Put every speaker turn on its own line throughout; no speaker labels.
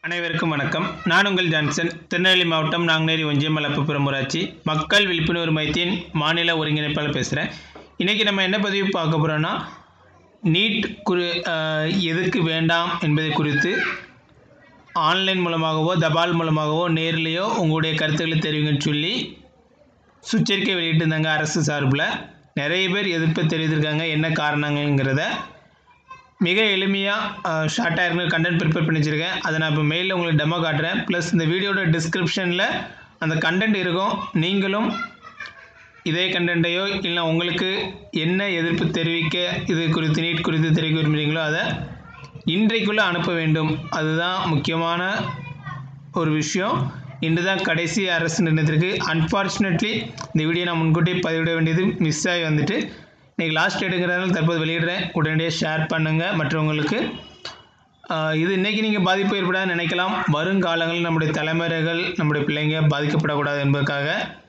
அனைவருக்கும் வணக்கம் நான் உங்கள் ஜான்சன் திருநெல்வேலி மாவட்டம் நாங்குநேரி ஒன்றியம் மலப்புப்புறம் ஊராட்சி மக்கள் விழிப்புணர்வு மையத்தின் மாநில ஒருங்கிணைப்பாளர் பேசுகிறேன் இன்றைக்கி நம்ம என்ன பதிவு பார்க்க போகிறோன்னா நீட் குறி ஆஹ், எதுக்கு வேண்டாம் என்பதை குறித்து ஆன்லைன் மூலமாகவோ தபால் மூலமாகவோ நேர்லேயோ உங்களுடைய கருத்துக்களை தெரிவிங்கன்னு சொல்லி சுற்றறிக்கை வெளியிட்டிருந்தாங்க அரசு சார்பில் நிறைய பேர் எதிர்ப்பு தெரிவித்திருக்காங்க என்ன காரணங்கிறத மிக எளிமையாக ஷார்ட்டாக இருக்கிற கண்டென்ட் ப்ரிப்பேர் பண்ணி வச்சுருக்கேன் அதை நான் இப்போ மெயிலில் உங்களுக்கு டெமோ காட்டுறேன் ப்ளஸ் இந்த வீடியோட டிஸ்கிரிப்ஷனில் அந்த கண்டென்ட் இருக்கும் நீங்களும் இதே கண்டென்ட்டையோ இல்லை உங்களுக்கு என்ன எதிர்ப்பு தெரிவிக்க இது குறித்து நீட் குறித்து தெரிவிக்க விரும்புகிறீங்களோ அதை இன்றைக்குள்ளே அனுப்ப வேண்டும் அதுதான் முக்கியமான ஒரு விஷயம் இன்று தான் கடைசி அரசு நிர்ணயத்திற்கு அன்ஃபார்ச்சுனேட்லி இந்த வீடியோ நான் முன்கூட்டி பதிவிட வேண்டியது மிஸ் ஆகி வந்துட்டு இன்றைக்கி லாஸ்ட் டேட்டுங்கிறதுனால தற்போது வெளியிடுறேன் உடனடியாக ஷேர் பண்ணுங்கள் மற்றவங்களுக்கு ஆஹ் இது இன்றைக்கி நீங்கள் பாதிப்பு ஏற்படாது நினைக்கலாம் வருங்காலங்களில் நம்முடைய தலைமுறைகள் நம்முடைய பிள்ளைங்க பாதிக்கப்படக்கூடாது என்பதற்காக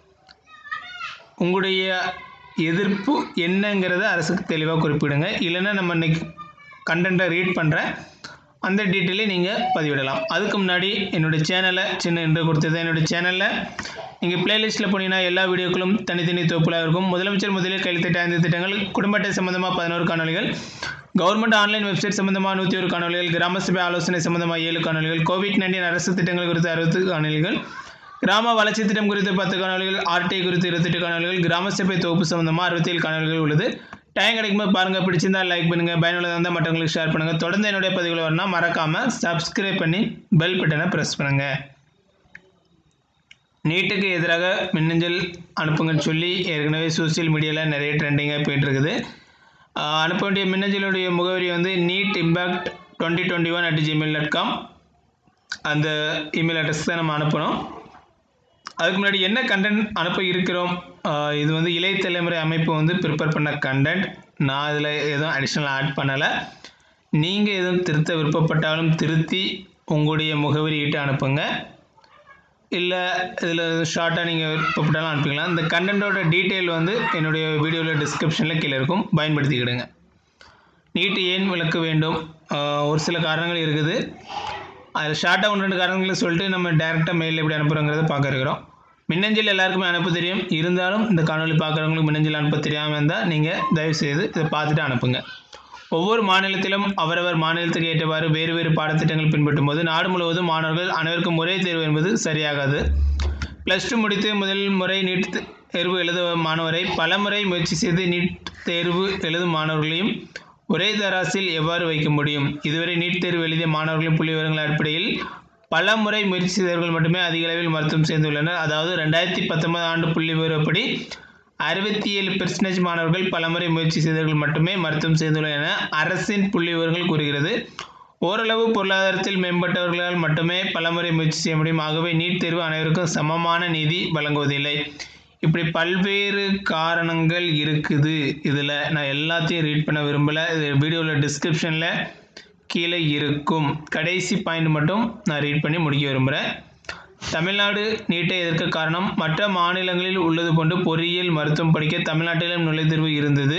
உங்களுடைய எதிர்ப்பு என்னங்கிறத அரசுக்கு தெளிவாக குறிப்பிடுங்க இல்லைன்னா நம்ம இன்னைக்கு கண்டென்ட்டை ரீட் பண்ணுறேன் அந்த டீட்டெயிலை நீங்கள் பதிவிடலாம் அதுக்கு முன்னாடி என்னுடைய சேனலை சின்ன என்று கொடுத்தது என்னுடைய சேனலில் நீங்கள் பிளேலிஸ்ட்டில் போனீங்கன்னா எல்லா வீடியோக்களும் தனித்தனி தொகுப்புலாக இருக்கும் முதலமைச்சர் முதலில் கையெழுத்திட்ட ஐந்து திட்டங்கள் குடும்ப அட்டை சம்பந்தமாக பதினோரு காணொலிகள் கவர்மெண்ட் ஆன்லைன் வெப்சைட் சம்பந்தமாக நூற்றி ஒரு காணொலிகள் கிராம சபை ஆலோசனை சம்பந்தமாக ஏழு காணொலிகள் கோவிட் நைன்டீன் அரசு திட்டங்கள் குறித்து அறுபது காணொலிகள் கிராம வளர்ச்சி திட்டம் குறித்து பத்து காணொலிகள் ஆர்டிஐ குறித்து இருபத்தெட்டு காணொலிகள் கிராம சபை தொகுப்பு சம்பந்தமாக அறுபத்தேழு காணொலிகள் உள்ளது டைம் கிடைக்கும்போது பாருங்கள் பிடிச்சிருந்தா லைக் பண்ணுங்கள் பயனுள்ளதாக இருந்தால் மற்றவங்களுக்கு ஷேர் பண்ணுங்கள் தொடர்ந்து என்னுடைய பதிவுகள் வரணும் மறக்காமல் சப்ஸ்கிரைப் பண்ணி பெல் பட்டனை ப்ரெஸ் பண்ணுங்கள் நீட்டுக்கு எதிராக மின்னஞ்சல் அனுப்புங்கன்னு சொல்லி ஏற்கனவே சோஷியல் மீடியாவில் நிறைய ட்ரெண்டிங்காக போயிட்டுருக்குது ஆஹ் அனுப்ப வேண்டிய மின்னஞ்சலுடைய முகவரி வந்து need impact twenty twenty one at Gmail dot com அந்த இமெயில் அட்ரஸ் தான் நம்ம அனுப்பணும் அதுக்கு முன்னாடி என்ன கண்டென்ட் அனுப்ப இருக்கிறோம் ஆஹ் இது வந்து இளைய தலைமுறை அமைப்பு வந்து ப்ரிப்பேர் பண்ண கண்டென்ட் நான் இதில் எதுவும் அடிஷ்னல் ஆட் பண்ணலை நீங்கள் எதுவும் திருத்த விருப்பப்பட்டாலும் திருத்தி உங்களுடைய முகவரியிட்டு அனுப்புங்க இல்லை இதில் ஷார்ட்டாக நீங்கள் விருப்பப்பட்டாலும் அனுப்பிக்கலாம் இந்த கண்டென்ட்டோட டீட்டெயில் வந்து என்னுடைய வீடியோவில் டிஸ்கிரிப்ஷனில் கீழே இருக்கும் பயன்படுத்திக்கிடுங்க நீட் ஏன் விளக்க வேண்டும் ஆஹ் ஒரு சில காரணங்கள் இருக்குது அதில் ஷார்ட்டாக ஒன்று ரெண்டு காரணங்களை சொல்லிட்டு நம்ம டேரெக்டாக மெயில் எப்படி அனுப்புகிறோங்கிறத பார்க்க இருக்கிறோம் மின்னஞ்சல் எல்லாருக்குமே அனுப்ப தெரியும் இருந்தாலும் இந்த காணொலி பார்க்குறவங்களுக்கு மின்னஞ்சல் அனுப்ப தெரியாமல் இருந்தால் நீங்கள் தயவுசெய்து இதை பார்த்துட்டு அனுப்புங்க ஒவ்வொரு மாநிலத்திலும் அவரவர் மாநிலத்துக்கு ஏற்றவாறு வேறு வேறு பாடத்திட்டங்கள் பின்பற்றும் போது நாடு முழுவதும் மாணவர்கள் அனைவருக்கும் ஒரே தேர்வு என்பது சரியாகாது ப்ளஸ் டூ முடித்து முதல் முறை நீட் தேர்வு எழுதும் மாணவரை பல முறை முயற்சி செய்து நீட் தேர்வு எழுதும் மாணவர்களையும் ஒரே தராசில் எவ்வாறு வைக்க முடியும் இதுவரை நீட் தேர்வு எழுதிய மாணவர்களின் புள்ளி விவரங்கள் அடிப்படையில் பல முறை முயற்சி செய்தவர்கள் மட்டுமே அதிக அளவில் மருத்துவம் சேர்ந்துள்ளனர் அதாவது ரெண்டாயிரத்தி பத்தொன்பது ஆண்டு புள்ளி விவரப்படி அறுபத்தி ஏழு பெர்சன்டேஜ் மாணவர்கள் பலமுறை முயற்சி செய்தவர்கள் மட்டுமே மருத்துவம் செய்துள்ளனர் என அரசின் புள்ளி விவரங்கள் கூறுகிறது ஓரளவு பொருளாதாரத்தில் மேம்பட்டவர்களால் மட்டுமே பலமுறை முயற்சி செய்ய முடியும் ஆகவே நீட் தேர்வு அனைவருக்கும் சமமான நீதி வழங்குவதில்லை இப்படி பல்வேறு காரணங்கள் இருக்குது இதில் நான் எல்லாத்தையும் ரீட் பண்ண விரும்பலை இது வீடியோவில் டிஸ்கிரிப்ஷனில் கீழே இருக்கும் கடைசி பாயிண்ட் மட்டும் நான் ரீட் பண்ணி முடிக்க விரும்புகிறேன் தமிழ்நாடு நீட்டை எதிர்க்க காரணம் மற்ற மாநிலங்களில் உள்ளது போன்று பொறியியல் மருத்துவம் படிக்க தமிழ்நாட்டிலும் நுழைத்தேர்வு இருந்தது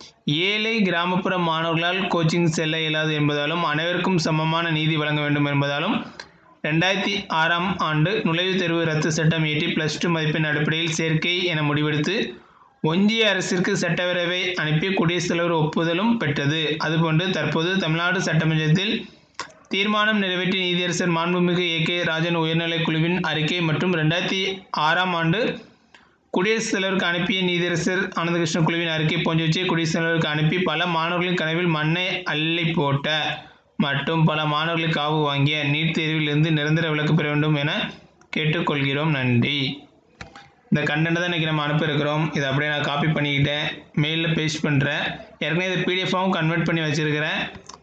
ஏழை கிராமப்புற மாணவர்களால் கோச்சிங் செல்ல இயலாது என்பதாலும் அனைவருக்கும் சமமான நீதி வழங்க வேண்டும் என்பதாலும் ரெண்டாயிரத்தி ஆறாம் ஆண்டு நுழைவுத் தேர்வு ரத்து சட்டம் இயற்றி ப்ளஸ் டூ மதிப்பெண் அடிப்படையில் சேர்க்கை என முடிவெடுத்து ஒன்றிய அரசிற்கு சட்டப்பேரவை அனுப்பி குடியரசுத் தலைவர் ஒப்புதலும் பெற்றது அதுபோன்று தற்போது தமிழ்நாடு சட்டமன்றத்தில் தீர்மானம் நிறைவேற்றிய நீதியரசர் மாண்புமிகு ஏ கே ராஜன் உயர்நிலைக் குழுவின் அறிக்கை மற்றும் ரெண்டாயிரத்தி ஆறாம் ஆண்டு குடியரசுத் தலைவருக்கு அனுப்பிய நீதியரசர் ஆனந்தகிருஷ்ண குழுவின் அறிக்கை போன்றவற்றை குடியரசுத் தலைவருக்கு அனுப்பி பல மாணவர்களின் கனவில் மண்ணை அள்ளி போட்ட மற்றும் பல மாணவர்களுக்கு காவு வாங்கிய நீட் தேர்விலிருந்து நிரந்தர விலக்கு பெற வேண்டும் என கேட்டுக்கொள்கிறோம் நன்றி இந்த கண்டென்ட் தான் இன்றைக்கி நம்ம அனுப்பியிருக்கிறோம் இதை அப்படியே நான் காப்பி பண்ணிக்கிட்டேன் மெயிலில் பேஸ்ட் பண்ணுறேன் ஏற்கனவே இதை பிடிஎஃபாகவும் கன்வெர்ட் பண்ணி வச்சுருக்கிறேன்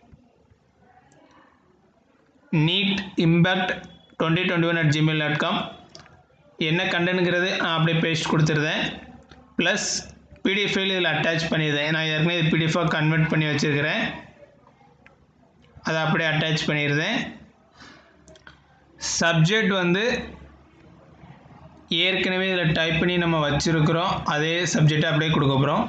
need impact twenty twenty one at Gmail dot com என்ன கண்டென்ட்ங்கிறது நான் அப்படியே பேஸ்ட் கொடுத்துருந்தேன் ப்ளஸ் பிடிஎஃப் ஃபைல் இதில் அட்டாச் பண்ணியிருந்தேன் நான் ஏற்கனவே இது பிடிஎஃபாக கன்வெர்ட் பண்ணி வச்சுருக்கிறேன் அதை அப்படியே அட்டாச் பண்ணியிருந்தேன் சப்ஜெக்ட் வந்து ஏற்கனவே இதில் டைப் பண்ணி நம்ம வச்சுருக்கிறோம் அதே சப்ஜெக்டை அப்படியே கொடுக்க போகிறோம்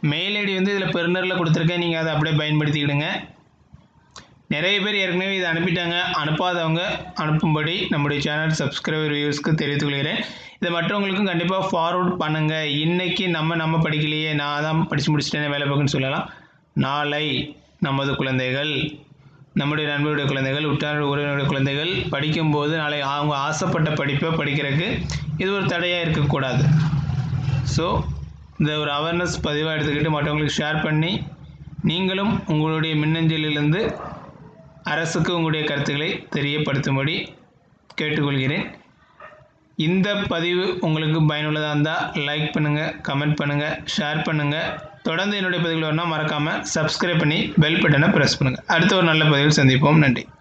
மெயில் ஐடி வந்து இதில் பெருநரில் கொடுத்துருக்கேன் நீங்கள் அதை அப்படியே பயன்படுத்திக்கிடுங்க நிறைய பேர் ஏற்கனவே இதை அனுப்பிட்டாங்க அனுப்பாதவங்க அனுப்பும்படி நம்முடைய சேனல் சப்ஸ்கிரைபர் வியூஸ்க்கு தெரிவித்துக் கொள்கிறேன் இதை மற்றவங்களுக்கும் கண்டிப்பாக ஃபார்வர்ட் பண்ணுங்கள் இன்றைக்கி நம்ம நம்ம படிக்கலையே நான் தான் படித்து முடிச்சுட்டேன் வேலை பார்க்குன்னு சொல்லலாம் நாளை நமது குழந்தைகள் நம்முடைய நண்பருடைய குழந்தைகள் உற்றார் உறவினருடைய குழந்தைகள் படிக்கும்போது நாளை அவங்க ஆசைப்பட்ட படிப்பை படிக்கிறதுக்கு இது ஒரு தடையாக இருக்கக்கூடாது ஸோ இந்த ஒரு அவேர்னஸ் பதிவாக எடுத்துக்கிட்டு மற்றவங்களுக்கு ஷேர் பண்ணி நீங்களும் உங்களுடைய மின்னஞ்சலிலிருந்து அரசுக்கு உங்களுடைய கருத்துக்களை தெரியப்படுத்தும்படி கேட்டுக்கொள்கிறேன் இந்த பதிவு உங்களுக்கு பயனுள்ளதாக இருந்தால் லைக் பண்ணுங்கள் கமெண்ட் பண்ணுங்கள் ஷேர் பண்ணுங்கள் தொடர்ந்து என்னுடைய பதிவுகள் வரணும் மறக்காமல் சப்ஸ்கிரைப் பண்ணி பெல் பட்டனை ப்ரெஸ் பண்ணுங்கள் அடுத்த ஒரு நல்ல பதிவில் சந்திப்போம் நன்றி